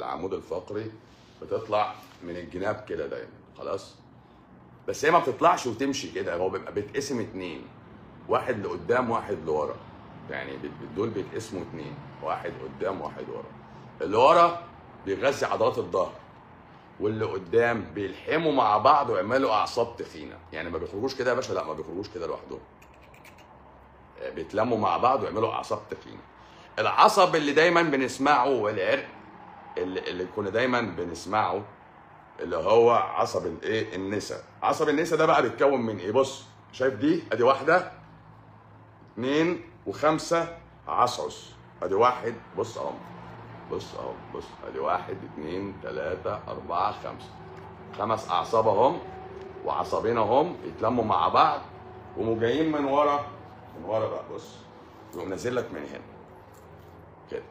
العمود الفقري بتطلع من الجناب كده دايما خلاص بس هي ما بتطلعش وتمشي كده هو بيبقى بيتقسم اتنين واحد لقدام واحد لورا يعني بت- دول بيتقسموا اتنين واحد قدام واحد ورا اللي ورا بيغذي عضلات الظهر واللي قدام بيلحموا مع بعض ويعملوا اعصاب تخينه يعني ما بيخرجوش كده يا باشا لا ما بيخرجوش كده لوحدهم آه، بيتلموا مع بعض ويعملوا اعصاب تخينه العصب اللي دايما بنسمعه والعرق اللي, اللي كنا دايما بنسمعه اللي هو عصب الايه النسا عصب النسا ده بقى بيتكون من ايه بص شايف دي ادي واحده اتنين وخمسه عصعص ادي واحد بص اهو بص اهو بص ادي واحد اتنين تلاته اربعه خمسه خمس اعصاب اهم وعصبين اهم يتلموا مع بعض وقوموا جايين من ورا من ورا بقى بص يقوم نازل لك من هنا كده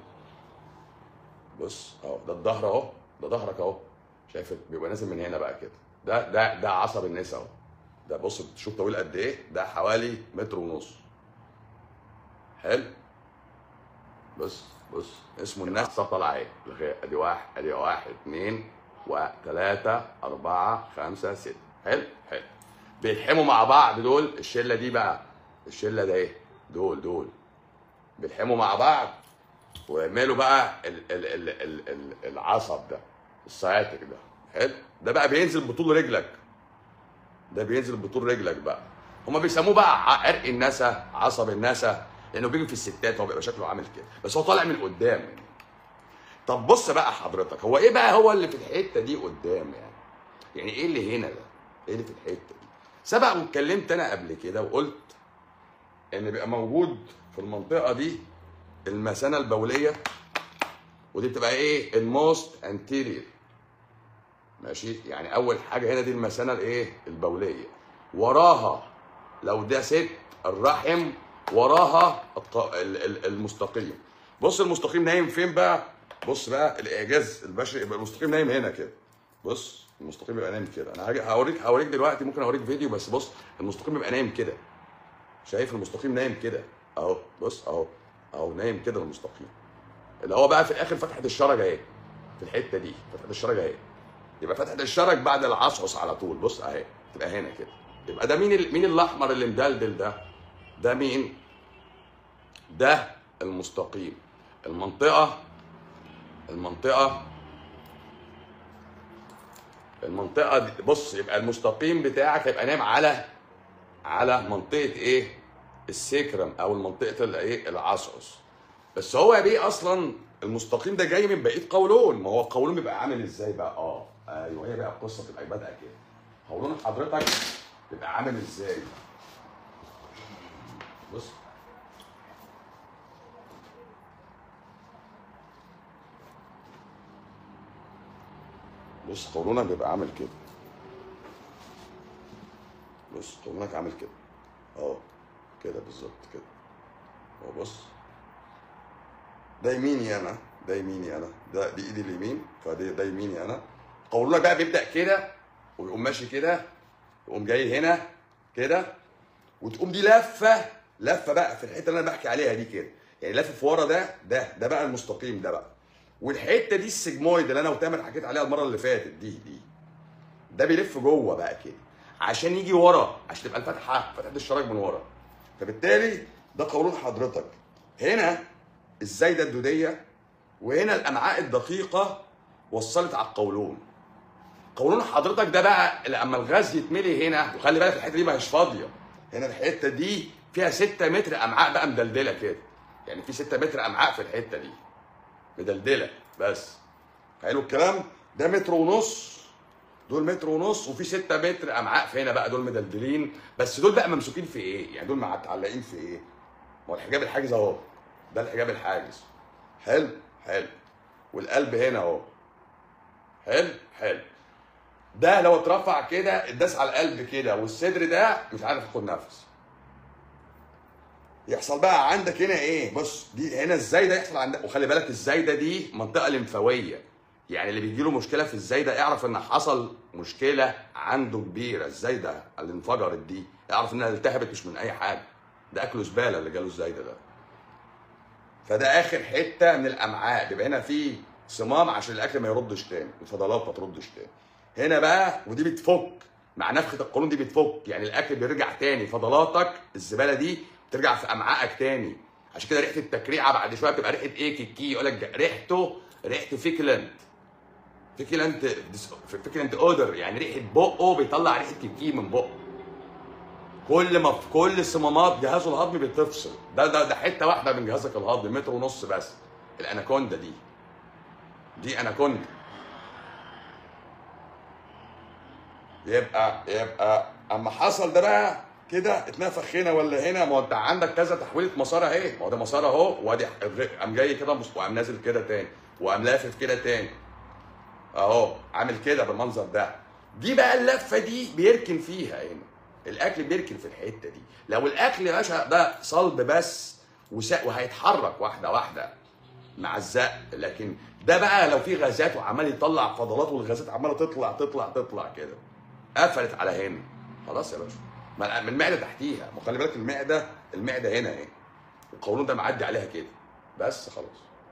بص اهو ده الظهر اهو ده ظهرك اهو شايف بيبقى نازل من هنا بقى كده ده ده ده عصب النسا اهو ده بص شوف طويل قد ايه ده حوالي متر ونص حلو بص بص اسمه الناس طالعه اهي لغاية- ادي واحد ادي واحد اثنين وثلاثة أربعة خمسة ستة حلو حلو بيلحموا مع بعض دول الشلة دي بقى الشلة ده ايه دول دول بيلحموا مع بعض ويعملوا بقى ال ال ال ال ال العصب ده السciatic ده حلو ده بقى بينزل بطول رجلك ده بينزل بطول رجلك بقى هما بيسموه بقى ع- عرق النسا عصب النسا لانه بيجي في الستات هو بيبقى شكله عامل كده بس هو طالع من قدام يعني طب بص بقى حضرتك هو ايه بقى هو اللي في الحته دي قدام يعني يعني ايه اللي هنا ده ايه اللي في الحته دي سبق واتكلمت انا قبل كده وقلت ان بيبقى موجود في المنطقه دي المثانه البوليه ودي بتبقى ايه الموست انتيرير ماشي يعني اول حاجه هنا دي المثانه الايه البوليه وراها لو ده ست الرحم وراها الط- ال- ال- المستقيم بص المستقيم نايم فين بقى بص بقى الاعجاز البشري يبقى المستقيم نايم هنا كده بص المستقيم يبقى نايم كده انا هاجي هوريك هوريك دلوقتي ممكن اوريك فيديو بس بص المستقيم يبقى نايم كده شايف المستقيم نايم كده اهو بص اهو اهو نايم كده المستقيم اللي هو بقى في الاخر فتحه الشرج اهي في الحته دي فتحه الشرج اهي يبقى فتحه الشرج بعد العصعص على طول بص اهي تبقى هنا كده يبقى ده مين ال- مين الاحمر اللي مدلدل ده ده مين ده المستقيم المنطقه المنطقه المنطقه دي بص يبقى المستقيم بتاعك هيبقى نايم على على منطقه ايه السيكرم او منطقه الايه العصعص بس هو يا بيه اصلا المستقيم ده جاي من بقيه قولون ما هو القولون بيبقى عامل ازاي بقى اه ايوه هي بقى القصه بتبقى بادئه كده قولون حضرتك بيبقى عامل ازاي بص بص قولونك بيبقى عامل كده بص قولونك عامل كده اه كده بالظبط كده اهو بص ده يميني انا ده يميني انا ده دي ايدي اليمين فده ده يميني انا قولونك بقى بيبدا كده ويقوم ماشي كده يقوم جاي هنا كده وتقوم دي لفه لفه بقى في الحته اللي انا بحكي عليها دي كده يعني لفه ورا ده ده ده بقى المستقيم ده بقى والحته دي السجمويد اللي انا وتامر حكيت عليها المره اللي فاتت دي دي ده بيلف جوه بقى كده عشان يجي ورا عشان تبقى الفتحه فتحه الشرايط من ورا فبالتالي ده قولون حضرتك هنا الزايده الدوديه وهنا الامعاء الدقيقه وصلت على القولون قولون حضرتك ده بقى لما الغاز يتملي هنا وخلي بالك الحته دي ما هيش فاضيه هنا الحته دي فيها 6 متر امعاء بقى مدلدله كده يعني في 6 متر امعاء في الحته دي مدلدله بس حلو الكلام ده متر ونص دول متر ونص وفي 6 متر امعاء في هنا بقى دول مدلدلين بس دول بقى ممسوكين في ايه؟ يعني دول متعلقين في ايه؟ ما هو الحجاب الحاجز اهو ده الحجاب الحاجز حلو حلو والقلب هنا اهو حلو حلو ده لو اترفع كده اتداس على القلب كده والصدر ده مش عارف ياخد نفس يحصل بقى عندك هنا ايه بص دي هنا الزايده يحصل عندك وخلي بالك الزايده دي منطقه لمفاويه يعني اللي بيجي له مشكله في الزايده اعرف ان حصل مشكله عنده كبيره الزايده اللي انفجرت دي اعرف انها التهبت مش من اي حاجه ده اكله زباله اللي جاله الزايده ده فده اخر حته من الامعاء بيبقى هنا في صمام عشان الاكل ما يردش تاني الفضلات ما تردش تاني هنا بقى ودي بتفك مع نفخه القولون دي بتفك يعني الاكل بيرجع تاني فضلاتك الزباله دي بترجع في امعائك تاني عشان كده ريحه التكريعه بعد شويه بتبقى ريحه ايه كيكي يقول لك ريحته ريحه فيكلنت فيكلنت فيكلنت اودر يعني ريحه بقه بيطلع ريحه كيكي من بقه كل ما في كل صمامات جهازه الهضمي بتفصل ده ده ده حته واحده من جهازك الهضمي متر ونص بس الاناكوندا دي دي اناكوندا يبقى يبقى اما حصل ده بقى كده اتنفخ هنا ولا هنا ما هو انت عندك كذا تحويله مسار اهي ما هو ده مسار اهو وادي قام جاي كده مس- وقام نازل كده تاني وقام لافف كده تاني اهو عامل كده بالمنظر ده دي بقى اللفه دي بيركن فيها هنا الاكل بيركن في الحته دي لو الاكل يا باشا ده صلب بس وسا- وهيتحرك واحده واحده مع الزق لكن ده بقى لو في غازات وعمال يطلع فضلات والغازات عماله تطلع تطلع تطلع كده قفلت على هنا خلاص يا باشا ما من المعده تحتيها ما خلي بالك المعده المعده هنا اهي القولون ده معدي عليها كده بس خلاص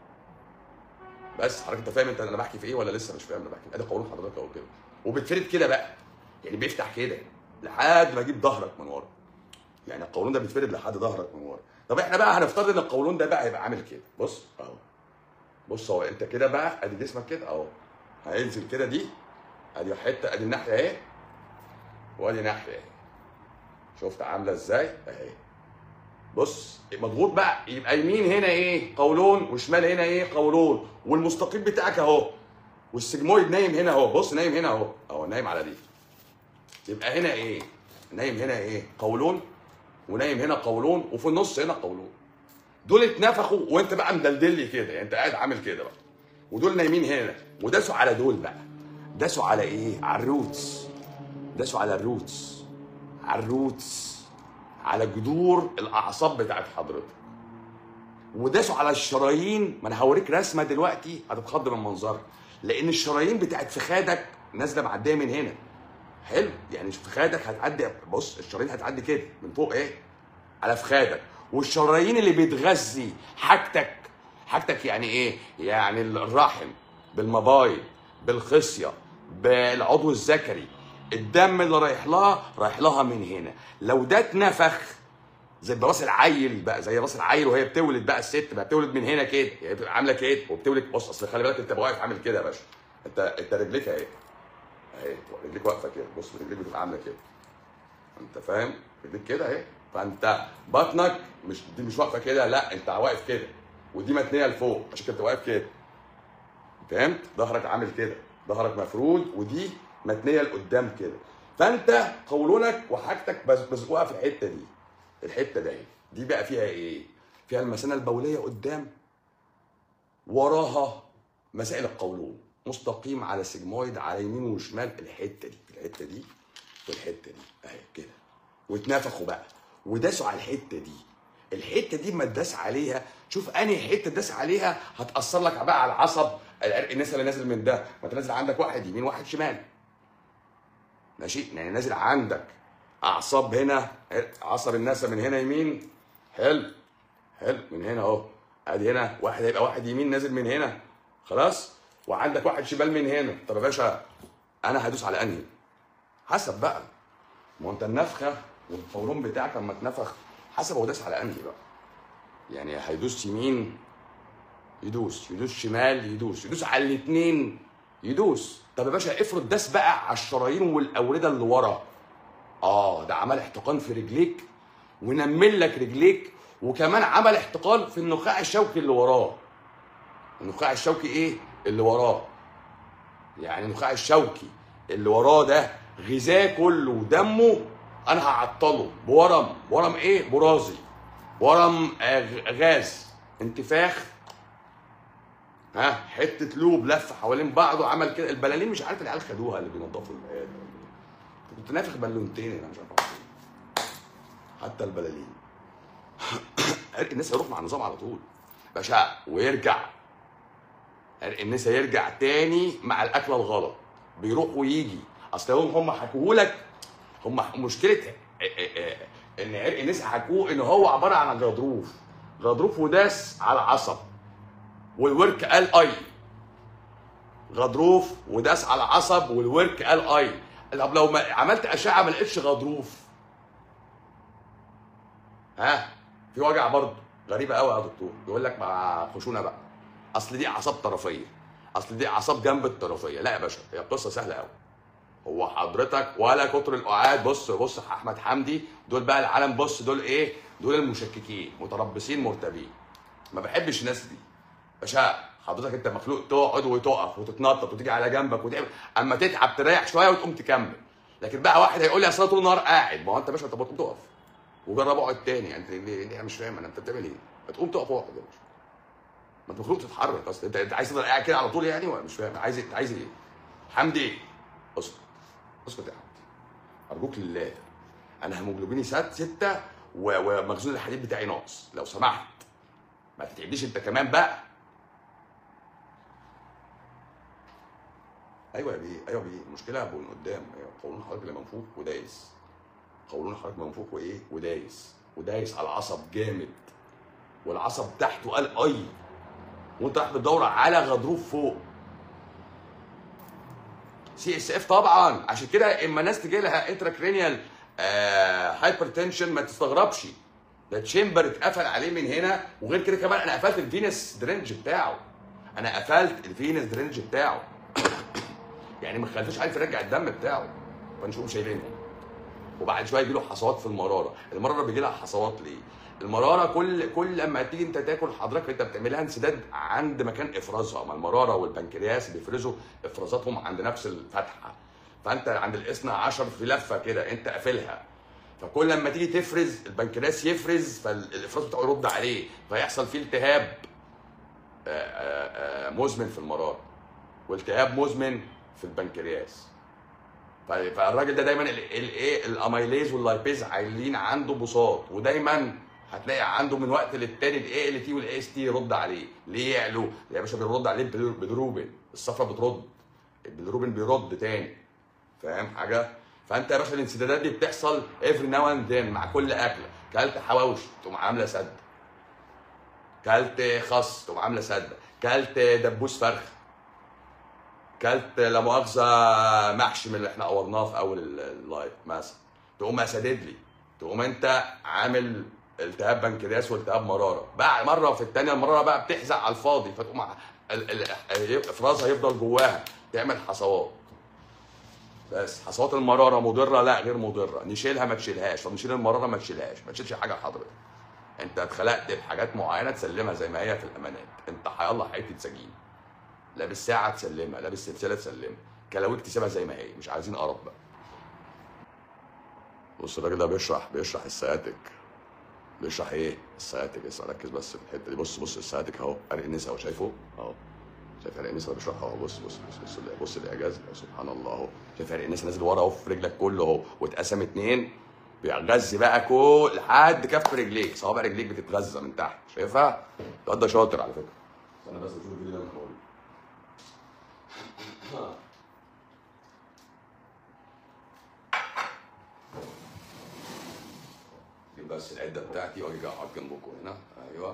بس حضرتك انت فاهم انت انا بحكي في ايه ولا لسه مش فاهم انا بحكي ادي قولون حضرتك اهو كده وبتفرد كده بقى يعني بيفتح كده لحد ما اجيب ظهرك من ورا يعني القولون ده بيتفرد لحد ظهرك من ورا طب احنا بقى هنفترض ان القولون ده بقى هيبقى عامل كده بص اهو بص اهو انت كده بقى ادي جسمك كده اهو هينزل كده دي ادي حته ادي الناحيه اهي وادي ناحيه اهي شفت عامله ازاي اهي بص مضغوط بقى يبقى يمين هنا ايه قولون وشمال هنا ايه قولون والمستقيم بتاعك اهو والسجمويد نايم هنا اهو بص نايم هنا اهو اهو نايم على دي يبقى هنا ايه نايم هنا ايه قولون ونايم هنا قولون وفي النص هنا قولون دول اتنفخوا وانت بقى مدلدل لي كده يعني انت قاعد عامل كده بقى ودول نايمين هنا وداسوا على دول بقى داسوا على ايه على الروتس داسوا على الروتس على الروتس على جذور الاعصاب بتاعت حضرتك وداسوا على الشرايين ما انا هوريك رسمه دلوقتي هتتخض من منظرها لان الشرايين بتاعت فخادك نازله معديه من هنا حلو يعني فخادك هتعدي بص الشرايين هتعدي كده من فوق ايه على فخادك والشرايين اللي بتغذي حاجتك حاجتك يعني ايه يعني الرحم بالمبايض بالخصيه بالعضو الذكري الدم اللي رايح لها رايح لها من هنا لو ده اتنفخ زي راس العيل بقى زي راس العيل وهي بتولد بقى الست بقى بتولد من هنا كده يعني بتبقى عامله كده وبتولد بص اصل خلي بالك انت واقف عامل كده يا باشا انت انت رجليك اهي اهي رجليك واقفه كده بص رجليك بتبقى عامله كده انت فاهم رجليك كده اهي فانت بطنك مش دي مش واقفه كده لا انت واقف كده ودي متنيه لفوق عشان كده واقف كده فهمت ظهرك عامل كده ظهرك مفرود ودي متنيه لقدام كده فانت قولونك وحاجتك بس مزقوقه في الحته دي الحته دي دي بقى فيها ايه فيها المثانه البوليه قدام وراها مسائل القولون مستقيم على سيجمويد على يمين وشمال الحته دي الحته دي والحته دي اهي كده واتنفخوا بقى وداسوا على الحته دي الحته دي ما تداس عليها شوف انهي حته داس عليها هتاثر لك بقى على العصب العرق الناس اللي نازل من ده ما انت نازل عندك واحد يمين واحد شمال ماشي يعني نازل عندك اعصاب هنا عصب النسا من هنا يمين حلو حلو من هنا اهو ادي هنا واحد هيبقى واحد يمين نازل من هنا خلاص وعندك واحد شمال من هنا طب يا باشا انا هدوس على انهي حسب بقى ما هو انت النفخه والقولون بتاعك لما اتنفخ حسب هو داس على انهي بقى يعني هيدوس يمين يدوس يدوس شمال يدوس يدوس على الاثنين يدوس طب يا باشا افرض داس بقى على الشرايين والاورده اللي ورا اه ده عمل احتقان في رجليك ونمل لك رجليك وكمان عمل احتقان في النخاع الشوكي اللي وراه النخاع الشوكي ايه اللي وراه يعني النخاع الشوكي اللي وراه ده غذاه كله ودمه انا هعطله بورم ورم ايه برازي ورم آه، غاز انتفاخ ها حته لوب لف حوالين بعض وعمل كده البلالين مش عارف العيال خدوها اللي بينضفوا العيال كنت نافخ بالونتين انا مش عارف أعمل إيه. حتى البلالين عرق الناس هيروح مع النظام على طول باشا ويرجع عرق الناس هيرجع تاني مع الاكله الغلط بيروح ويجي اصل هم هم حكوهولك هم مشكله ان عرق الناس حكوه ان هو عباره عن غضروف غضروف وداس على عصب والورك قال اي غضروف وداس على العصب والورك قال اي طب لو ما عملت اشعه ما لقيتش غضروف ها في وجع برضه غريبه قوي يا دكتور بيقول لك مع خشونه بقى اصل دي اعصاب طرفيه اصل دي اعصاب جنب الطرفيه لا يا باشا هي قصه سهله قوي هو حضرتك ولا كتر القعاد بص بص احمد حمدي دول بقى العالم بص دول ايه دول المشككين متربصين مرتبين ما بحبش الناس دي باشا حضرتك انت مخلوق تقعد وتقف وتتنطط وتيجي على جنبك وتعمل اما تتعب تريح شويه وتقوم تكمل لكن بقى واحد هيقول لي اصل أنا طول النهار قاعد ما هو انت يا باشا انت بتقوم تقف وجرب اقعد تاني يعني انت ليه ليه- انا مش فاهم انا انت بتعمل ايه؟ ما تقوم تقف واقعد يا باشا ما انت المفروض تتحرك اصل انت انت عايز تفضل قاعد كده على طول يعني ولا مش فاهم عايز إيه؟ عايز ايه؟ حمدي اسكت اسكت يا حمدي ارجوك لله انا هيموجلوبيني سات ستة و- ومخزون الحديد بتاعي ناقص لو سمحت ما تتعبنيش انت كمان بقى ايوه يا بيه ايوه يا بيه المشكله من قدام ايوه قولون حضرتك اللي منفوخ ودايس قولون حضرتك منفوخ وايه ودايس ودايس على العصب جامد والعصب تحته قال اي وانت رايح بتدور على غضروف فوق سي اس اف طبعا عشان كده اما ناس تجي لها انتراكرينيال هايبر تنشن ما تستغربش ده تشامبر اتقفل عليه من هنا وغير كده كمان انا قفلت الفينس درينج بتاعه انا قفلت الفينس درينج بتاعه يعني ما خليتوش عارف يرجع الدم بتاعه فنشوفهم شايلينه وبعد شويه يجي له حصوات في المراره المراره بيجي لها حصوات ليه المراره كل كل لما تيجي انت تاكل حضرتك انت بتعملها انسداد عند مكان افرازها ما المراره والبنكرياس بيفرزوا افرازاتهم عند نفس الفتحه فانت عند الاثنى عشر في لفه كده انت قافلها فكل لما تيجي تفرز البنكرياس يفرز فالافراز بتاعه يرد عليه فيحصل فيه التهاب آه، آه، آه، مزمن في المراره والتهاب مزمن في البنكرياس ف- فالراجل ده دايما الايه الاميليز واللايبيز عايلين عنده بساط ودايما هتلاقي عنده من وقت للتاني الاي ال تي والاي اس تي يرد عليه ليه يعلو يا باشا بيرد عليه بالر- بالروبين الصفرة بترد بالروبين بيرد تاني فاهم حاجه فانت يا باشا الانسدادات دي بتحصل افري ناو اند ذن مع كل اكله كلت حواوشي تقوم عامله سد كلت خس تقوم عامله سد كلت دبوس فرخ كلت لا مؤاخذه محشي من اللي احنا قورناه في اول ال- اللايف مثلا تقوم اسدد لي تقوم انت عامل التهاب بنكرياس والتهاب مراره بعد مره في الثانيه المراره بقى بتحزق على الفاضي فتقوم ع- ال- ال- افرازها يفضل جواها تعمل حصوات بس حصوات المراره مضره لا غير مضره نشيلها ما تشيلهاش طب نشيل المراره ما تشيلهاش ما تشيلش حاجه حضرتك انت اتخلقت بحاجات معينه تسلمها زي ما هي في الامانات انت هيلا حته سجين لابس ساعه تسلمها لابس سلسله تسلمها كلاويك تسيبها زي ما هي مش عايزين قرف بقى بص الراجل ده بيشرح بيشرح السياتيك بيشرح ايه السياتيك بس ركز بس في الحته دي بص بص السياتيك اهو عرق النسا اهو شايفه اهو شايف عرق النسا بيشرحها اهو بص بص بص بص بص الاعجاز سبحان الله اهو شايف عرق النسا نازل ورا اهو في رجلك كله اهو واتقسم اتنين بيغذي بقى كل لحد كف رجليك صوابع رجليك بتتغذى من تحت شايفها؟ الواد ده شاطر على فكره استنى بس اشوف الفيديو ده من اول دي بس العده بتاعتي واجي اقعد جنبكم هنا ايوه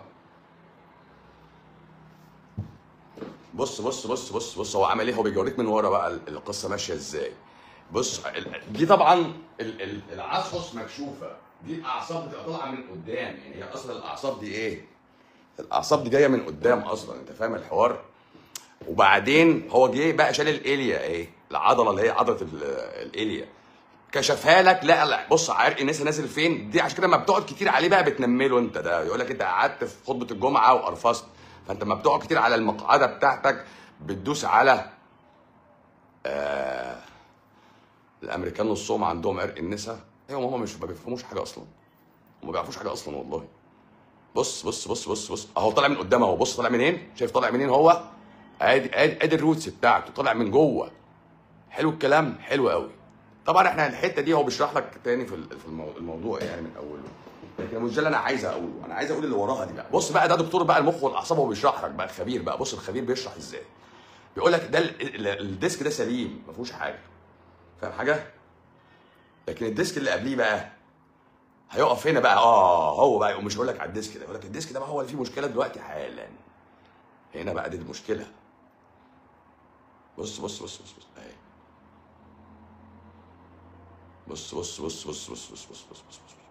بص بص بص بص بص هو عمل ايه هو بيوريك من ورا بقى ال- القصه ماشيه ازاي بص ال- دي طبعا ال- ال- العصعص مكشوفه دي الاعصاب بتبقى طالعه من قدام يعني هي اصلا الاعصاب دي ايه الاعصاب دي جايه من قدام اصلا انت فاهم الحوار وبعدين هو جه بقى شال الاليا ايه العضله اللي هي عضله ال- الاليا كشفها لك لا لا بص عرق الناس نازل فين دي عشان كده لما بتقعد كتير عليه بقى بتنمله انت ده يقول لك انت قعدت في خطبه الجمعه وقرفصت فانت لما بتقعد كتير على المقعده بتاعتك بتدوس على آه الامريكان نصهم عندهم عرق النسا ايوه هم مش ما بيفهموش حاجه اصلا هم ما بيعرفوش حاجه اصلا والله بص بص بص بص بص اهو طالع من قدام اهو بص طالع منين شايف طالع منين هو ادي ادي ادي الروتس بتاعته طالع من جوه حلو الكلام حلو قوي طبعا احنا الحته دي هو بيشرح لك تاني في ال- في المو- الموضوع يعني من اوله لكن مش ده اللي انا عايز اقوله انا عايز اقول اللي وراها دي بقى بص بقى ده دكتور بقى المخ والاعصاب هو بيشرح لك بقى الخبير بقى بص الخبير بيشرح ازاي بيقول لك ده ال- ال- الديسك ده سليم ما فيهوش حاجه فاهم حاجه لكن الديسك اللي قبليه بقى هيقف هنا بقى اه هو بقى يقوم مش يقول لك على الديسك ده يقول لك الديسك ده بقى هو اللي فيه مشكله دلوقتي حالا هنا بقى دي المشكله بص بص بص بص بص اهي بص بص بص بص بص بص بص بص بص بص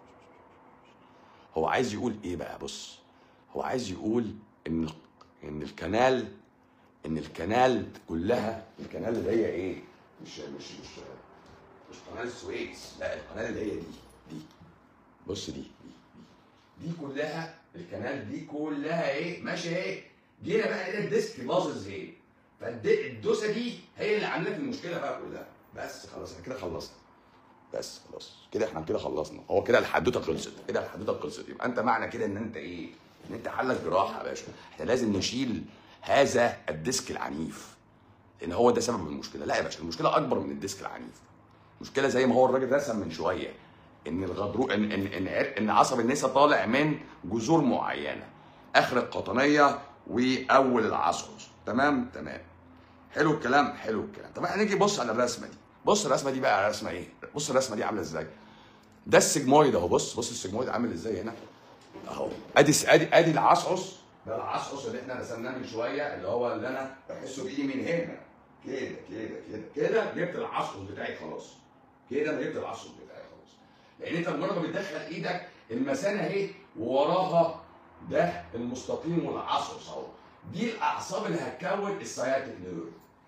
هو عايز يقول ايه بقى بص هو عايز يقول ان ان الكنال ان الكنال كلها الكنال اللي هي ايه مش مش مش مش قناه السويس لا القناه اللي هي دي دي بص دي دي دي, دي كلها الكنال دي كلها ايه ماشيه ايه جينا بقى لقينا الديسك باظظ ايه فالدوسه دي هي اللي عامله لك المشكله بقى كلها بس خلاص احنا كده خلصنا بس خلاص كده احنا كده خلصنا هو كده الحدوته خلصت كده الحدوته خلصت يبقى انت معنى كده ان انت ايه ان انت حلك جراحه يا باشا احنا لازم نشيل هذا الديسك العنيف لان هو ده سبب المشكله لا يا باشا المشكله اكبر من الديسك العنيف المشكله زي ما هو الراجل رسم من شويه ان الغضروف ان ان ان, إن عصب النسا طالع من جذور معينه اخر القطنيه واول العصعص تمام تمام حلو الكلام حلو الكلام طب احنا نيجي بص على الرسمه دي بص الرسمه دي بقى رسمه ايه بص الرسمه دي عامله ازاي ده السجمويد اهو بص بص السجمويد عامل ازاي هنا اهو ادي ادي ادي العصعص ده العصعص اللي احنا رسمناه من شويه اللي هو اللي انا بحسه بايدي من هنا كده كده كده كده جبت العصعص بتاعي خلاص كده انا جبت العصعص بتاعي خلاص لان انت مجرد ما بتدخل ايدك المثانه اهي ووراها ده المستقيم والعصعص اهو دي الاعصاب اللي هتكون السياتيك نيرف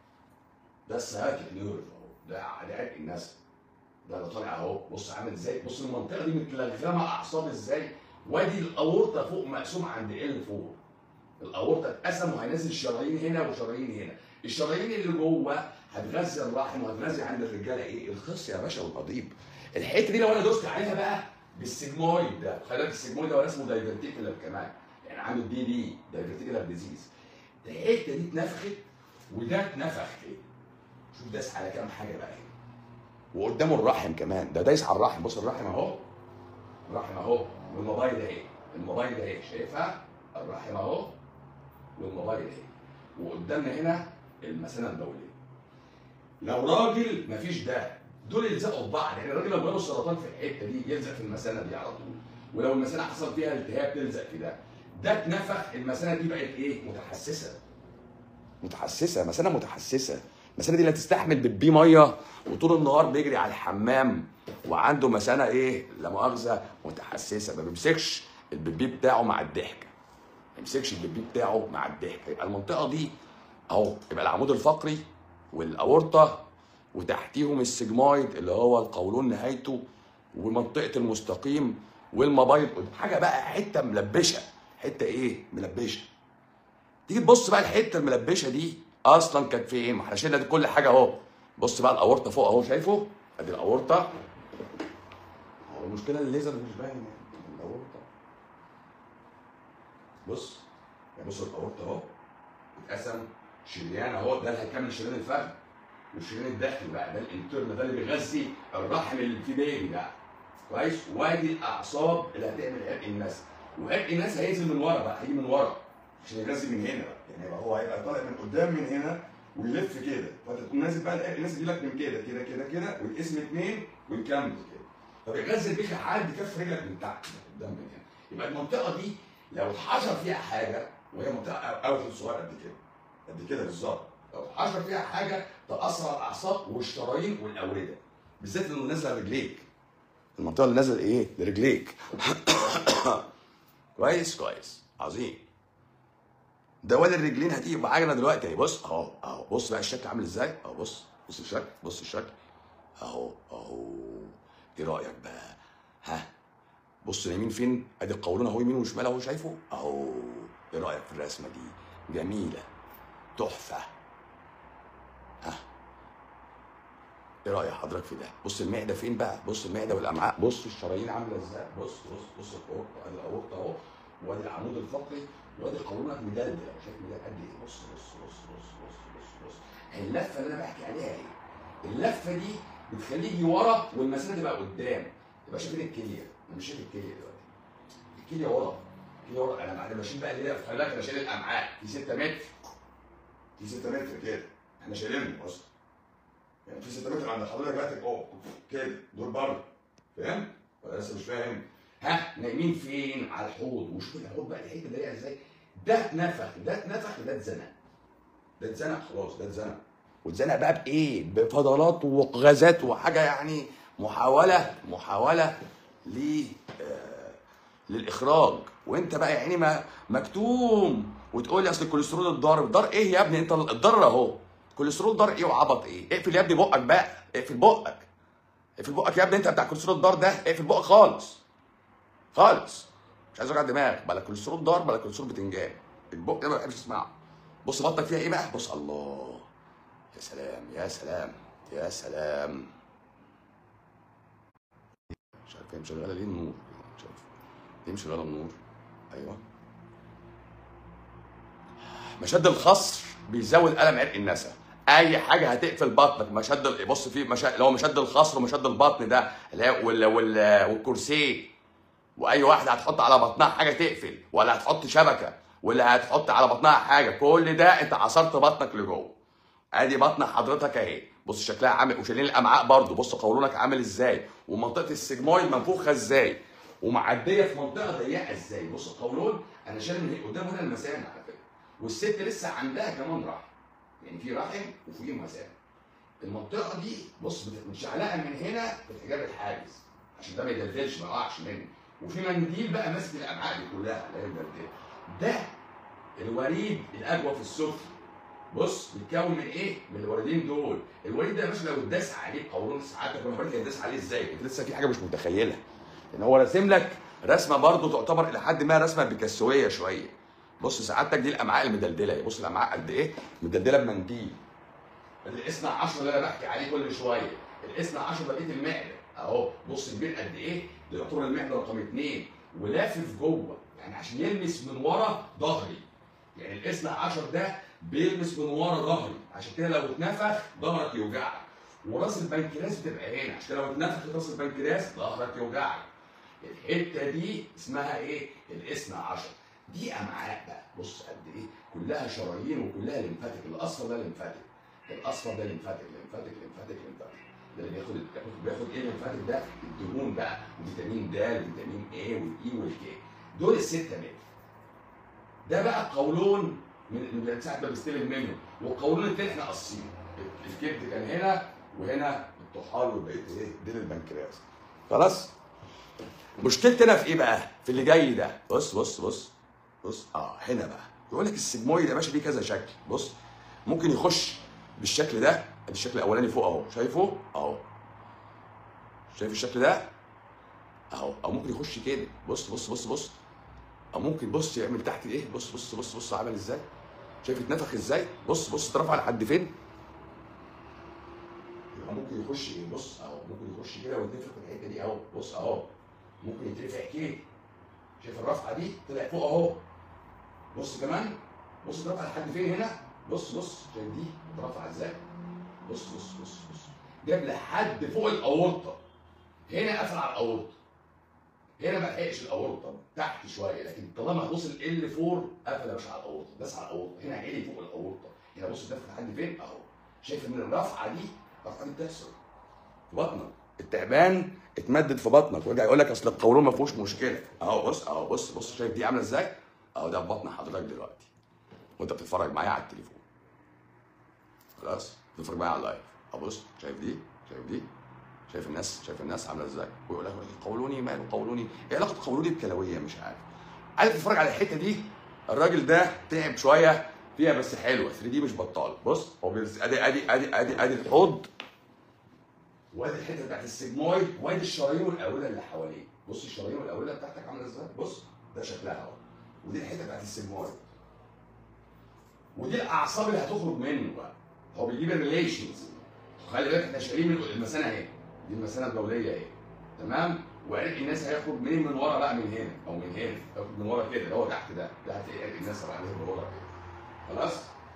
ده السياتيك نيرف اهو ده ده عرق النسل ده اللي طالع اهو بص عامل ازاي بص المنطقه دي متلغمه اعصاب ازاي وادي الاورطه فوق مقسوم عند ال فوق الاورطه اتقسم وهينزل شرايين هنا وشرايين هنا الشرايين اللي جوه هتغذي الرحم وهتغذي عند الرجاله ايه الخص يا باشا والقضيب الحته دي لو انا دوست عليها بقى بالسجمويد ده خلي بالك السجمويد ده اسمه دايفرتيكولار كمان يعني عامل دي دي دايفرتيكولار ديزيز الحته دي اتنفخت وده اتنفخ كده شوف داس على كام حاجه بقى هنا وقدامه الرحم كمان ده دايس على الرحم بص الرحم اهو الرحم اهو والموبايل اهي الموبايل اهي شايفها الرحم اهو والموبايل اهي وقدامنا هنا المثانه البوليه لو راجل مفيش ده دول يلزقوا في بعض يعني الراجل لو جاله سرطان في الحته دي يلزق في المثانه دي على طول ولو المثانه حصل فيها التهاب تلزق في ده ده اتنفخ المثانه دي بقت ايه متحسسه متحسسه مثانه متحسسه المثانه دي لا تستحمل بتبيه ميه وطول النهار بيجري على الحمام وعنده مثانه ايه لا مؤاخذه متحسسه ما بيمسكش البيبي بتاعه مع الضحكه ما يمسكش البيبي بتاعه مع الضحكه يبقى المنطقه دي اهو يبقى العمود الفقري والاورطه وتحتيهم السجمايد اللي هو القولون نهايته ومنطقه المستقيم والمبايض حاجه بقى حته ملبشه حته ايه ملبشه تيجي تبص بقى الحته الملبشه دي اصلا كانت فين ما احنا شلنا دي كل حاجه اهو بص بقى الاورطه فوق اهو شايفه ادي الاورطه هو المشكله الليزر مش باين يعني الاورطه بص يعني بص الاورطه اهو اتقسم شريان اهو ده اللي هيكمل شريان الفخذ والشريان الداخلي بقى ده الانترن ده اللي بيغذي الرحم اللي في بيبي ده كويس وادي الاعصاب اللي هتعمل عرق النسل وعرق النسل هينزل من ورا بقى هيجي من ورا عشان يغذي من هنا بقى يعني يبقى هو هيبقى طالع من قدام من هنا ويلف كده فانت تقوم نازل بقى العرق النسل يجي لك من كده كده كده كده والاسم اثنين ويكمل كده فبيغذي بيك لحد كف رجلك من تحت من قدام من هنا يبقى المنطقه دي لو اتحشر فيها حاجه وهي منطقه اوت صغيره قد كده قد كده بالظبط لو اتحشر فيها حاجه تاثر على الاعصاب والشرايين والاورده بالذات اللي نازله رجليك المنطقه اللي نازله ايه لرجليك كويس كويس عظيم دوال الرجلين هتيجي بعجله دلوقتي اهي بص اهو اهو بص بقى الشكل عامل ازاي اهو بص بص الشكل بص الشكل اهو اهو ايه رايك بقى ها بص اليمين فين ادي القولون اهو يمين وشمال اهو شايفه اهو ايه رايك في الرسمه دي جميله تحفه ها ايه راي حضرتك في ده بص المعده فين بقى بص المعده والامعاء بص الشرايين عامله ازاي بص بص بص الاورطه ادي الاورطه اهو وادي العمود الفقري وادي قولونك مدلدل شايف مدلدل قد ايه بص بص بص بص بص بص بص اللفه اللي انا بحكي عليها ايه اللفه دي بتخليه يجي ورا والمثانه تبقى قدام تبقى شايفين الكليه انا مش شايف الكليه دلوقتي الكليه ورا الكليه ورا انا انا بشيل بقى اللي هي خلي بالك انا شايل الامعاء في 6 متر في 6 متر كده احنا شايلينهم اصلا يعني في 6 متر عند حضرتك دلوقتي اهو كده دول بره فاهم؟ ولا لسه مش فاهم؟ ها نايمين فين؟ على الحوض وشوف الحوض بقى الحته اللي هي ازاي؟ ده اتنفخ ده اتنفخ ده اتزنق ده اتزنق خلاص ده اتزنق واتزنق بقى بايه بفضلات وغازات وحاجه يعني محاوله محاوله ل آه، للاخراج وانت بقى يا عيني ما مكتوم وتقول لي اصل الكوليسترول الضار ضار ايه يا ابني انت الضر اهو كوليسترول ضار ايه وعبط ايه اقفل يا ابني بقك بقى اقفل بقك اقفل بقك يا ابني انت بتاع كوليسترول الضار ده اقفل بقك خالص خالص مش عايز اوجع دماغ بلا كوليسترول ضار بلا كوليسترول بتنجان البق ده ما بحبش اسمعه بص بطنك فيها ايه بقى بص الله يا سلام يا سلام يا سلام مش عارف هي مشغله ليه النور مش عارف ليه مشغله النور ايوه مشد الخصر بيزود الم عرق النسا اي حاجه هتقفل بطنك مشد ال- بص في مشد اللي هو مشد الخصر ومشد البطن ده اللي هي وال... وال... والكرسي واي واحده هتحط على بطنها حاجه تقفل ولا هتحط شبكه ولا هتحط على بطنها حاجه كل ده انت عصرت بطنك لجوه ادي بطن حضرتك اهي بص شكلها عامل وشايلين الامعاء برضو بص قولونك عامل ازاي ومنطقه السجمويد منفوخه ازاي ومعديه في منطقه ضيقه ازاي بص القولون انا شايل من هنا قدام هنا المثانه على فكره والست لسه عندها كمان رحم يعني في رحم وفي مثانه المنطقه دي بص بت- متشعلقه من هنا في حجاب الحاجز عشان ده ما يدلدلش ما يقعش مني وفي منديل بقى ماسك الامعاء دي كلها اللي هي المنديل ده الوريد الاجوف السفلي بص بيتكون من ايه؟ من الوردين دول، الوريد ده يا باشا لو اتداس عليه قولون ساعتك وانا هوريك هيتداس عليه ازاي، انت لسه في حاجه مش متخيلها. ان هو راسم لك رسمه برضه تعتبر الى حد ما رسمه بيكاسويه شويه. بص سعادتك دي الامعاء المدلدله، بص الامعاء قد ايه؟ مدلدله بمنديل. الاثنى عشر اللي انا بحكي عليه كل شويه، الاثنى عشر بقيه المعده اهو بص كبير قد ايه؟ ده يعتبر المعده رقم اثنين ولافف جوه، يعني عشان يلمس من ورا ظهري. يعني الاثنى عشر ده بيلمس من ورا ظهري عشان كده لو اتنفخ ظهرك يوجعك وراس البنكرياس بتبقى هنا عشان كده لو اتنفخ راس البنكرياس ظهرك يوجعك الحته دي اسمها ايه؟ الاثنى عشر دي امعاء بقى بص قد ايه كلها شرايين وكلها ليمفاتيك الاصفر ده ليمفاتيك الاصفر ده ليمفاتيك ليمفاتيك ليمفاتيك ليمفاتيك ده اللي بياخد بياخد بياخد ايه الليمفاتيك ده؟ الدهون بقى وفيتامين د وفيتامين ايه والاي والكي دول السته متر ده بقى قولون من من ساعه ما بيستلم منه والقولون التاني احنا قاصينه الكبد كان هنا وهنا الطحال وبقيت ايه ديل البنكرياس خلاص مشكلتنا في ايه بقى في اللي جاي ده بص بص بص بص اه هنا بقى يقول لك السجمويد يا باشا ليه كذا شكل بص ممكن يخش بالشكل ده ادي الشكل الاولاني فوق اهو شايفه اهو شايف الشكل ده اهو او ممكن يخش كده بص بص بص بص او ممكن بص يعمل تحت ايه بص بص بص بص عمل ازاي شايف اتنفخ ازاي بص بص اترفع لحد فين يبقى ممكن يخش ايه بص اهو ممكن يخش كده ويتنفخ في الحته دي اهو بص اهو ممكن يترفع كده شايف الرفعه دي طلع فوق اهو بص كمان بص اترفع لحد فين هنا بص بص شايف دي اترفع ازاي بص بص بص بص جاب لحد فوق الاورطه هنا قفل على الاورطه هنا ما لحقش الاورطه تحت شويه لكن طالما وصل ال 4 قفل يا باشا على الاورطه داس على الاورطه هنا عالي فوق الاورطه هنا بص الدفع لحد فين اهو شايف ان الرفعه دي الرفعه دي بتحصل في بطنك التعبان اتمدد في بطنك ويرجع يقول لك اصل القولون ما فيهوش مشكله اهو بص اهو بص بص شايف دي عامله ازاي اهو ده في بطن حضرتك دلوقتي وانت بتتفرج معايا على التليفون خلاص بتتفرج معايا على اللايف اهو بص شايف دي شايف دي شايف الناس شايف الناس عامله ازاي ويقول لك قولوني ماله قولوني ايه علاقه قولوني بكلويه مش عارف عايز تتفرج على الحته دي الراجل ده تعب شويه فيها بس حلوه 3 دي مش بطال بص هو بيرس- ادي ادي ادي ادي ادي الحوض وادي الحته بتاعت السجمويد وادي الشرايين والاورده اللي حواليه بص الشرايين والاورده بتاعتك عامله ازاي بص ده شكلها اهو ودي الحته بتاعت السجمويد ودي الاعصاب اللي هتخرج منه بقى هو بيجيب الريليشنز خلي بالك احنا شايلين من المثانه اهي دي المثانه الدوليه اهي تمام وعرق الناس هيخرج منين من ورا بقى من هنا او من هنا ياخد من ورا كده اللي هو تحت ده ده هتلاقي عرق الناس طبعا من ورا كده خلاص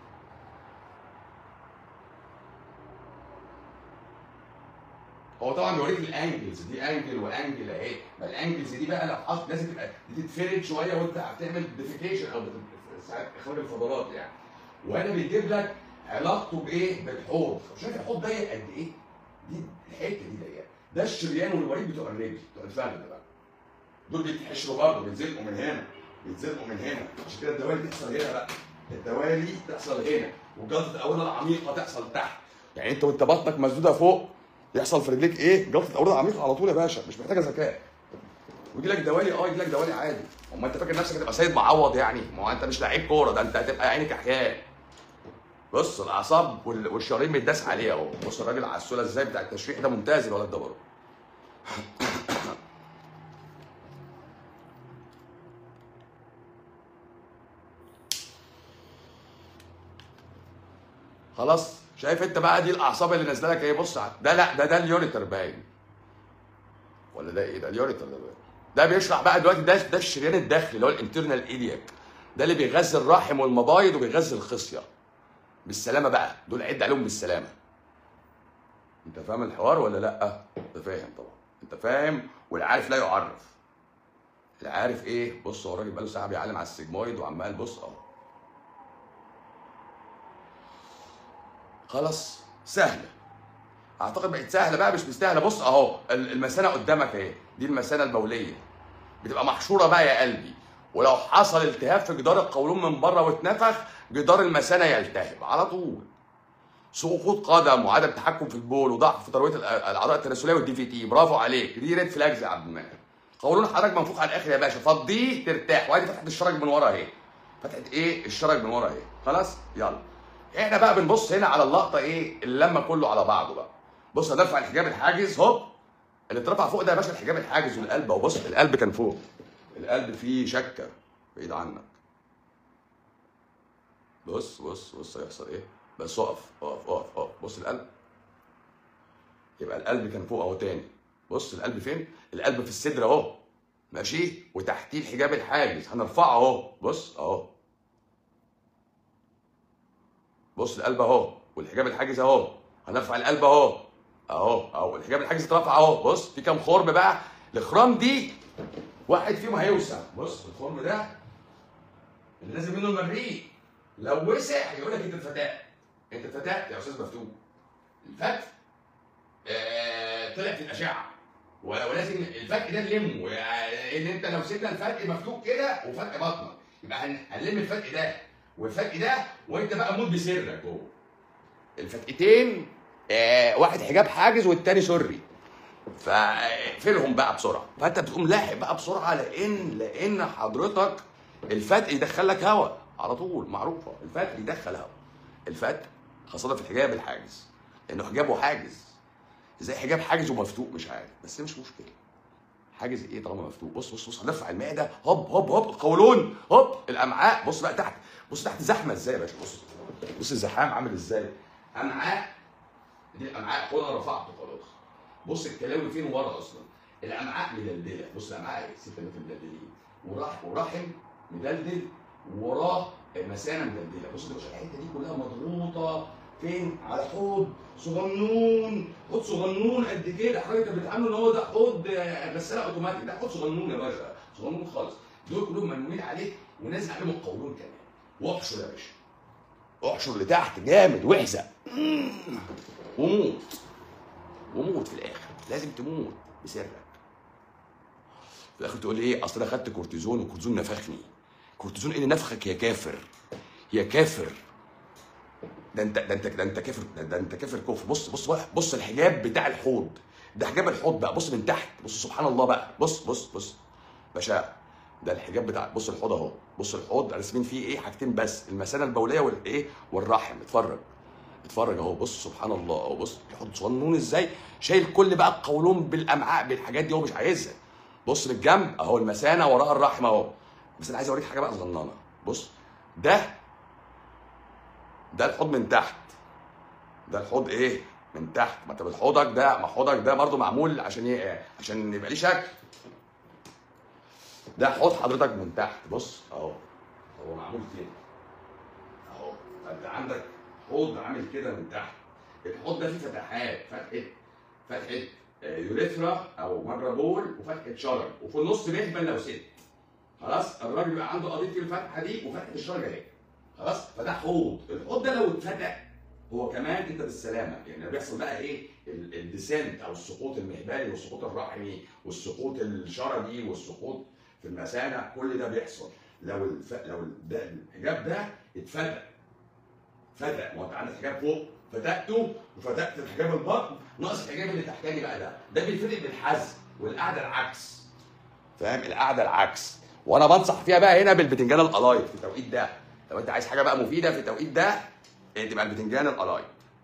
هو طبعا بيوريك الانجلز دي انجل وانجل اهي ما الانجلز دي بقى لو حط لازم تبقى بتتفرد شويه وانت بتعمل ديفيكيشن او بت- ساعات اخراج الفضلات يعني وهنا بيجيب لك علاقته بايه؟ بالحوض شايف الحوض ضيق قد ايه؟ دي الحته دي ضيقه ده الشريان والوريد بتوع الرجل بتوع الفخذ بقى دول بيتحشروا برضه بيتزنقوا من هنا بيتزنقوا من هنا عشان كده الدوالي تحصل هنا بقى الدوالي تحصل هنا وجلطه الاورده العميقه تحصل تحت يعني انت وانت بطنك مسدوده فوق يحصل في رجليك ايه جلطه الاورده العميقه على طول يا باشا مش محتاجه ذكاء ويجي لك دوالي اه يجي لك دوالي عادي امال انت فاكر نفسك هتبقى سيد معوض يعني ما هو انت مش لعيب كوره ده انت هتبقى عينك احياء بص الاعصاب وال- والشرايين متداس عليه اهو بص الراجل على السوله ازاي بتاع التشريح ده ممتاز الولد ده برضه خلاص شايف انت بقى دي الاعصاب اللي نازله لك ايه بص ع- ده لا ده ده اليوريتر باين ولا ده ايه ده اليوريتر ده باين ده بيشرح بقى دلوقتي ده ده الشريان الداخلي اللي هو الانترنال ايلياك ده اللي بيغذي الرحم والمبايض وبيغذي الخصيه بالسلامه بقى دول عد عليهم بالسلامه انت فاهم الحوار ولا لا انت فاهم طبعا انت فاهم والعارف لا يعرف العارف ايه بص هو الراجل بقاله ساعه بيعلم على السيجمويد وعمال بص اهو خلاص سهله اعتقد بقت سهله بقى مش مستاهله بص اهو ال- المثانه قدامك اهي دي المثانه البوليه بتبقى محشوره بقى يا قلبي ولو حصل التهاب في جدار القولون من بره واتنفخ جدار المثانه يلتهب على طول سقوط قدم وعدم تحكم في البول وضعف في ترويه ال- الاعضاء التناسليه والدي في تي برافو عليك دي ريد فلاجز يا عبد المنعم قولون حضرتك منفوخ على الاخر يا باشا فضيه ترتاح وادي فتحه الشرج من ورا اهي فتحه ايه الشرج من ورا اهي خلاص يلا احنا بقى بنبص هنا على اللقطه ايه اللمه كله على بعضه بقى بص هنرفع الحجاب الحاجز هوب اللي اترفع فوق ده يا باشا الحجاب الحاجز والقلب اهو بص القلب كان فوق القلب فيه شكه بعيد عنك بص بص بص هيحصل ايه بس اقف اقف اقف اقف بص القلب يبقى القلب كان فوق اهو تاني بص القلب فين القلب في الصدر اهو ماشي وتحتيه الحجاب الحاجز هنرفعه اهو بص اهو بص القلب اهو والحجاب الحاجز اهو هنرفع القلب اهو اهو اهو الحجاب الحاجز اترفع اهو بص في كام خرم بقى الخرام دي واحد فيهم هيوسع بص الخرم ده اللي لازم منه المريء لو وسع يقول لك انت اتفتقت انت اتفتقت يا استاذ مفتوح الفتح آه طلع في الاشعه و- ولازم الفتح ده نلمه يعني ان انت لو سيبنا الفتح مفتوح كده وفتح بطنك يبقى هن- هنلم الفتح ده والفتح ده وانت بقى موت بسرك جوه الفتقتين آه واحد حجاب حاجز والتاني سري فاقفلهم بقى بسرعه فانت بتقوم لاحق بقى بسرعه لان لان حضرتك الفتق يدخل لك هواء على طول معروفه الفتق يدخل هواء الفتق خاصه في الحجاب الحاجز لانه حجابه حاجز زي حجاب حاجز ومفتوح مش عارف بس مش مشكله حاجز ايه طالما مفتوح بص بص بص هنرفع المعده هوب هوب هوب القولون هوب الامعاء بص بقى تحت بص تحت زحمه ازاي يا باشا بص بص الزحام عامل ازاي امعاء دي الامعاء هنا رفعته خلاص بص الكلاوي فين ورا اصلا الامعاء مدلدله بص الامعاء اهي ست في مدلدلين وراح ورحم مدلدل وراه مثانه مدلدله بص يا باشا الحته دي كلها مضغوطه فين على حوض صغنون حوض صغنون قد كده حضرتك بتعامله ان هو ده حوض آه، غساله اوتوماتيك ده حوض صغنون يا باشا صغنون خالص دول كلهم منوين عليه ونازل عليهم القولون كمان واحشر يا باشا احشر لتحت جامد واحزق وموت وموت في الاخر لازم تموت بسرك في الاخر تقول لي ايه اصل انا خدت كورتيزون والكورتيزون نفخني كورتيزون ايه اللي نفخك يا كافر يا كافر ده انت ده انت ده انت كافر ده, ده انت كافر كفر بص بص بقى بص الحجاب بتاع الحوض ده حجاب الحوض بقى بص من تحت بص سبحان الله بقى بص بص بص باشا ده الحجاب بتاع بص الحوض اهو بص الحوض راسمين فيه ايه حاجتين بس المثانه البوليه والايه والرحم اتفرج اتفرج اهو بص سبحان الله اهو بص الحوض صغنون ازاي شايل كل بقى القولون بالامعاء بالحاجات دي هو مش عايزها بص للجنب اهو المثانه وراها الرحم اهو بس انا عايز اوريك حاجه بقى صغننه بص ده ده الحوض من تحت ده الحوض ايه من تحت ما انت بالحوضك ده ما حوضك ده برضه معمول عشان ي... عشان يبقى ليه شكل ده حوض حضرتك من تحت بص اهو هو معمول كده اهو فانت عندك حوض عامل كده من تحت الحوض ده فيه فتحات فتحه فتحه آه، يوريثرا او مجرى بول وفتحه شرج وفي النص مهبل لو ست خلاص الراجل بيبقى عنده قضيه الفتحه دي وفتحه الشرج اهي خلاص فده حوض الحوض ده لو اتفتح هو كمان انت بالسلامه يعني بيحصل بقى ايه ال- الديسنت او السقوط المهبلي والسقوط الرحمي والسقوط الشرجي والسقوط في المثانه كل ده بيحصل لو الف... لو ال- ده الحجاب ده اتفتح فتق ما هو انت عندك حجاب فوق فتقته وفتقت الحجاب البطن ناقص الحجاب اللي تحتاني بقى ده ده بيفرق بالحزم والقعده العكس فاهم القعده العكس وانا بنصح فيها بقى هنا بالبتنجان القلايط في التوقيت ده لو انت عايز حاجه بقى مفيده في التوقيت ده إيه، تبقى البتنجان القلايط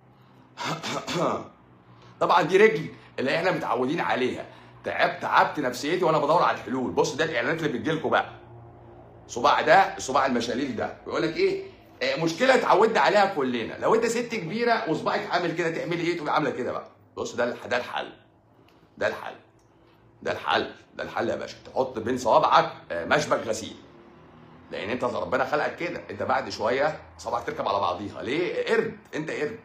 طبعا دي رجل اللي احنا متعودين عليها تعبت تعبت نفسيتي وانا بدور على الحلول بص ده الاعلانات اللي بتجي لكم بقى صباع ده صباع المشاليل ده بيقول لك ايه آه، مشكله اتعودنا عليها كلنا لو انت ست كبيره وصباعك عامل كده تعملي ايه تبقى عامله كده بقى بص ده الح- ده الحل ده الحل ده الحل ده الحل يا باشا تحط بين صوابعك آه، مشبك غسيل لان انت ربنا خلقك كده انت بعد شويه صوابعك تركب على بعضيها ليه قرد انت قرد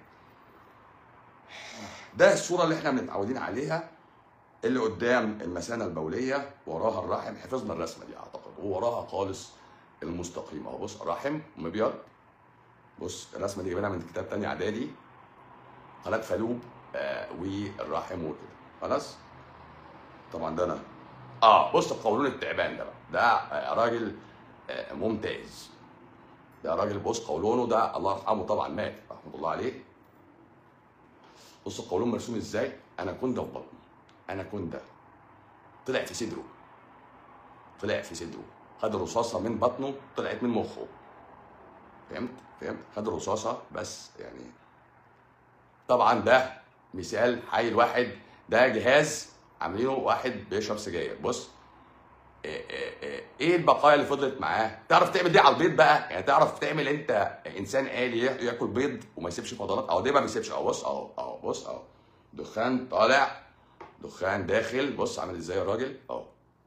ده الصوره اللي احنا متعودين عليها اللي قدام المثانه البوليه وراها الرحم حفظنا الرسمه دي اعتقد ووراها خالص المستقيم اهو بص الرحم مبيض بص الرسمه دي جايبينها من كتاب تاني اعدادي قناه فالوب آه والرحم وكده خلاص طبعا ده انا اه بص قولون التعبان ده بقى ده آه، راجل آه، ممتاز ده راجل بص قولونه ده الله يرحمه طبعا مات رحمه الله عليه بص القولون مرسوم ازاي انا كنت في بطنه انا كنت طلع في صدره طلع في صدره خد رصاصه من بطنه طلعت من مخه فهمت فهمت خد رصاصه بس يعني طبعا ده مثال حي الواحد ده جهاز عاملينه واحد بيشرب سجاير بص إيه إيه إيه ايه البقايا اللي فضلت معاه تعرف تعمل دي على البيض بقى يعني تعرف تعمل انت انسان آلي يا- ياكل بيض وما يسيبش فضلات اهو ده ما بيسيبش اهو بص اهو اهو بص اهو دخان طالع دخان داخل بص عامل ازاي الراجل اهو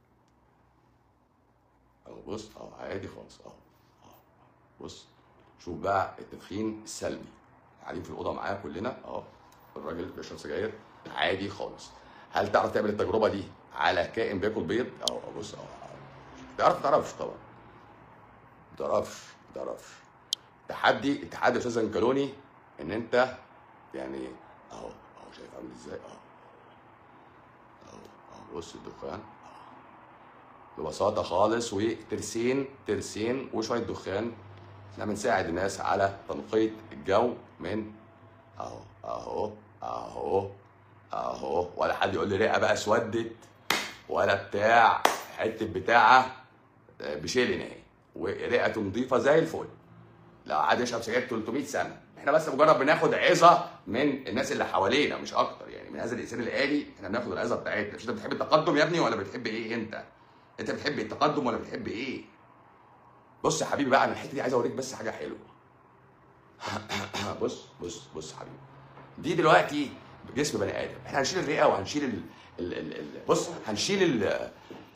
اهو بص اهو عادي خالص اهو اهو بص شوف بقى التدخين السلبي قاعدين في الاوضه معاه كلنا اهو الراجل بيشرب سجاير عادي خالص هل تعرف تعمل التجربه دي على كائن بياكل بيض اهو أهو بص اهو أهو. تعرف تعرفش طبعا ما تعرفش ما تعرفش تحدي اتحاد الاستاذ زنكلوني ان انت يعني اهو اهو شايف عامل ازاي اهو اهو اهو بص الدخان ببساطه خالص وترسين ترسين وشويه دخان احنا بنساعد الناس على تنقية الجو من اهو اهو اهو اهو ولا حد يقول لي رئه بقى اسودت ولا بتاع حته بتاعه آه، بشيلن اهي ورئته نظيفه زي الفل لو قعد يشرب سجاير 300 سنه احنا بس مجرد بناخد عظه من الناس اللي حوالينا مش اكتر يعني من هذا الانسان الالي احنا بناخد العظه بتاعتنا مش انت بتحب التقدم يا ابني ولا بتحب ايه انت انت بتحب التقدم ولا بتحب ايه بص يا حبيبي بقى انا الحته دي عايز اوريك بس حاجه حلوه بص بص بص يا حبيبي دي دلوقتي جسم بني ادم احنا هنشيل الرئه وهنشيل ال... ال... ال... ال... بص هنشيل ال...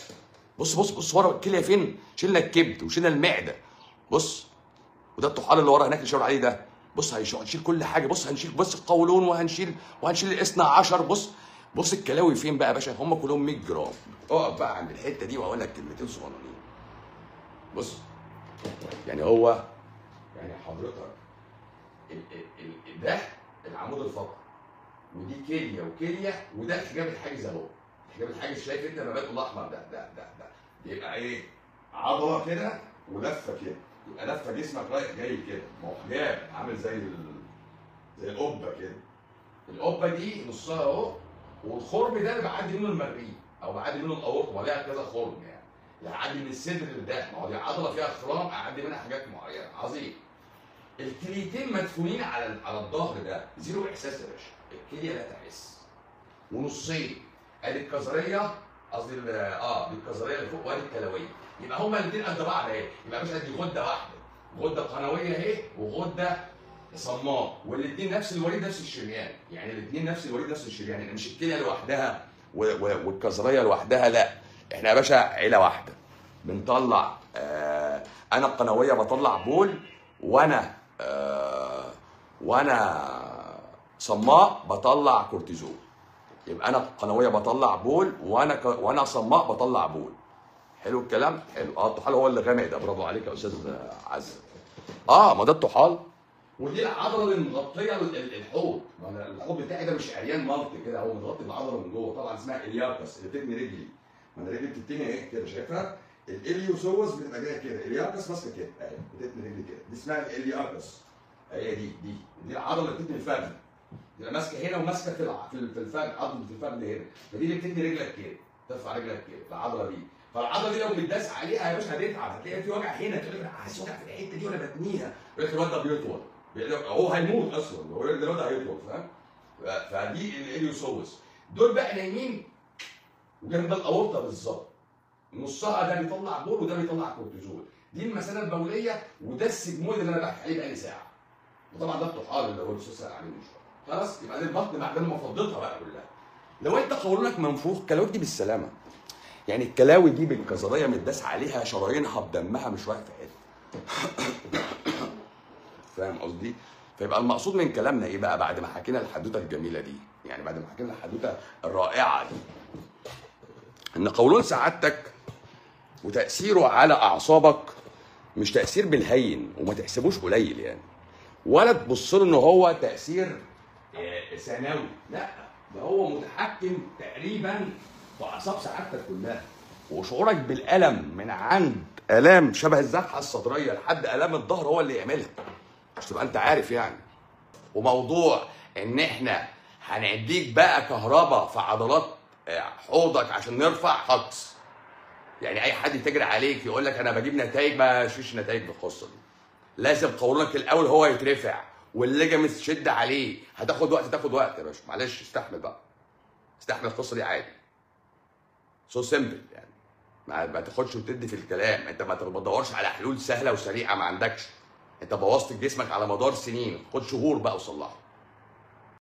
بص بص بص ورا الكليه فين شيلنا الكبد وشيلنا المعده بص وده الطحال اللي ورا هناك اللي شاور عليه ده بص هنش- هنشيل كل حاجه بص هنشيل بص القولون وهنشيل وهنشيل الاثنى عشر بص بص الكلاوي فين بقى يا باشا هم كلهم 100 جرام اقف بقى عند الحته دي واقول لك كلمتين صغننين بص يعني هو يعني حضرتك ال ال ال ده العمود الفقري ودي كليه وكليه وده الحجاب الحاجز اهو الحجاب الحاجز شايف انت النبات الاحمر ده ده ده ده بيبقى ايه عضله كده ولفه كده يبقى لفه جسمك رايح جاي كده ما هو حجاب عامل زي ال... زي القبه كده القبه دي نصها اهو والخرم ده اللي بعدي منه المريء او بعدي منه الاورطه ما ليها كذا خرم يعني يعدي من الصدر لده ما هو دي عضله فيها خرام اعدي منها حاجات معينه عظيم الكليتين مدفونين على على الظهر ده زيرو احساس يا باشا الكليه لا تحس ونصين ادي الكظريه قصدي ال- اه دي الكظريه اللي فوق وادي الكلويه يبقى هما الاثنين قد بعض اهي يبقى يا باشا دي غده واحده غده قنويه اهي وغده صماء والاثنين نفس الوريد نفس الشريان يعني الاثنين نفس الوريد نفس الشريان يعني مش الكليه لوحدها و- و- والكظريه لوحدها لا احنا يا باشا عيله واحده بنطلع آه انا القنويه بطلع بول وانا آه وانا صماء بطلع كورتيزول يبقى انا قنويه بطلع بول وانا ك... وانا صماء بطلع بول حلو الكلام حلو اه الطحال هو اللي غامق ده برافو عليك يا استاذ عزه اه ما ده الطحال ودي العضله اللي مغطيه ال- ال- الحوض ما أنا الحوض بتاعي ده مش عريان ملط كده هو متغطي بعضله من جوه طبعا اسمها الياكس اللي بتتني رجلي ما انا رجلي بتتني ايه كده شايفها الاليوسوس بتبقى جايه كده الياكس ماسكه كده اهي بتتني رجلي كده دي اسمها الالياكس هي دي دي دي العضله اللي بتبني الفخذ تبقى ماسكه هنا وماسكه في الع- في ال- في الفخذ عضله الفخذ هنا فدي اللي بتبني رجلك كده ترفع رجلك كده العضله دي فالعضله دي لو متداس عليها يا باشا هتتعب هتلاقي في وجع هنا تقول لك أنا حاسس وجع في الحته دي وانا بتنيها يقول لك الواد ده بيطول بيقول لك هو هيموت اصلا هو يقول لك الواد ده هيطول فاهم ف- فدي الاليوسوس دول بقى نايمين وجنب الاورطه بالظبط نصها ده بيطلع بول وده بيطلع كورتيزول دي المثانه البوليه وده السجمويد اللي انا بحكي عليه بقالي ساعه وطبعا ده الطحال اللي هو الاستاذ سال عليه من شويه خلاص يبقى دي البطن بعد ما فضيتها بقى كلها لو انت قولونك منفوخ كلاوي دي بالسلامه يعني الكلاوي دي بالكظريه متداس عليها شرايينها بدمها مش واقفه حته فاهم قصدي؟ فيبقى المقصود من كلامنا ايه بقى بعد ما حكينا الحدوته الجميله دي يعني بعد ما حكينا الحدوته الرائعه دي ان قولون سعادتك وتاثيره على اعصابك مش تاثير بالهين وما تحسبوش قليل يعني ولا تبص له ان هو تاثير آه، ثانوي لا ده هو متحكم تقريبا في اعصاب سعادتك كلها وشعورك بالالم من عند الام شبه الذبحه الصدريه لحد الام الظهر هو اللي يعملها مش تبقى انت عارف يعني وموضوع ان احنا هنديك بقى كهرباء في عضلات آه، حوضك عشان نرفع هكس يعني اي حد تجري عليك يقول لك انا بجيب نتائج ما فيش نتائج بالقصه دي لازم قولونك الاول هو يترفع والليجامنت تشد عليه هتاخد وقت تاخد وقت يا باشا معلش استحمل بقى استحمل القصه دي عادي سو سيمبل يعني ما, ما تاخدش وتدي في الكلام انت ما تدورش على حلول سهله وسريعه ما عندكش انت بوظت جسمك على مدار سنين خد شهور بقى وصلحه